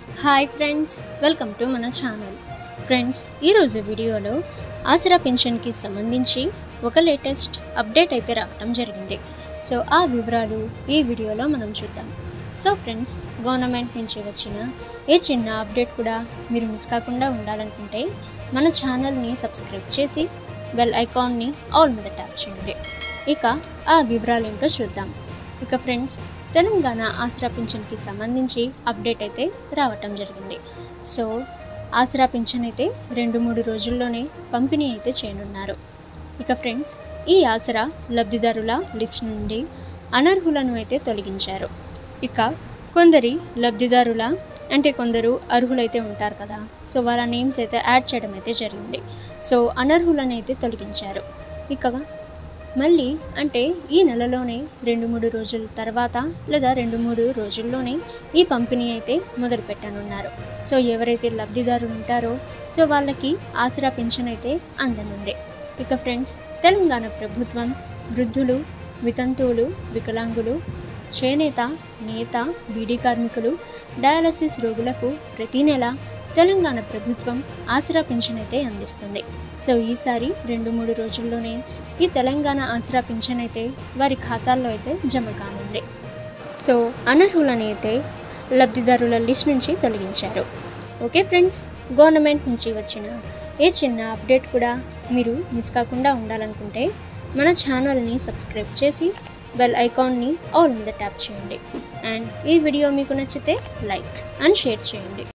hi friends welcome to మన channel friends ఈరోజు వీడియోలో ఆసరా పెన్షన్కి సంబంధించి ఒక లేటెస్ట్ అప్డేట్ అయితే రావడం జరిగింది సో ఆ వివరాలు ఈ వీడియోలో మనం చూద్దాం సో ఫ్రెండ్స్ గవర్నమెంట్ నుంచి వచ్చిన ఏ చిన్న అప్డేట్ కూడా మీరు మిస్ కాకుండా ఉండాలనుకుంటే మన ఛానల్ని సబ్స్క్రైబ్ చేసి బెల్ ఐకాన్ని ఆల్ మీద ట్యాప్ చేయండి ఇక ఆ వివరాలు ఏంటో చూద్దాం ఇక ఫ్రెండ్స్ తెలంగాణ ఆసరా పింఛన్కి సంబంధించి అప్డేట్ అయితే రావటం జరిగింది సో ఆసరా పింఛన్ అయితే రెండు మూడు రోజుల్లోనే పంపిణీ అయితే చేయనున్నారు ఇక ఫ్రెండ్స్ ఈ ఆసరా లబ్ధిదారుల లిస్ట్ నుండి అనర్హులను అయితే తొలగించారు ఇక కొందరి లబ్ధిదారుల అంటే కొందరు అర్హులైతే ఉంటారు కదా సో వాళ్ళ నేమ్స్ అయితే యాడ్ చేయడం అయితే జరిగింది సో అనర్హులను అయితే తొలగించారు ఇక మళ్ళీ అంటే ఈ నెలలోనే రెండు మూడు రోజుల తర్వాత లేదా రెండు మూడు రోజుల్లోనే ఈ పంపిణీ అయితే మొదలు పెట్టనున్నారు సో ఎవరైతే లబ్ధిదారులు ఉంటారో సో వాళ్ళకి ఆసరా పెన్షన్ అయితే అందనుంది ఇక ఫ్రెండ్స్ తెలంగాణ ప్రభుత్వం వృద్ధులు వితంతువులు వికలాంగులు చేనేత నేత బీడీ కార్మికులు డయాలసిస్ రోగులకు ప్రతి నెల తెలంగాణ ప్రభుత్వం ఆసరా పెన్షన్ అయితే అందిస్తుంది సో ఈసారి రెండు మూడు రోజుల్లోనే ఈ తెలంగాణ ఆసరా పింఛన్ అయితే వారి ఖాతాల్లో అయితే జమ కానుంది సో అనర్హులని అయితే లబ్ధిదారుల లిస్ట్ నుంచి తొలగించారు ఓకే ఫ్రెండ్స్ గవర్నమెంట్ నుంచి వచ్చిన ఏ చిన్న అప్డేట్ కూడా మీరు మిస్ కాకుండా ఉండాలనుకుంటే మన ఛానల్ని సబ్స్క్రైబ్ చేసి బెల్ ఐకాన్ని ఆల్ మీద ట్యాప్ చేయండి అండ్ ఈ వీడియో మీకు నచ్చితే లైక్ అండ్ షేర్ చేయండి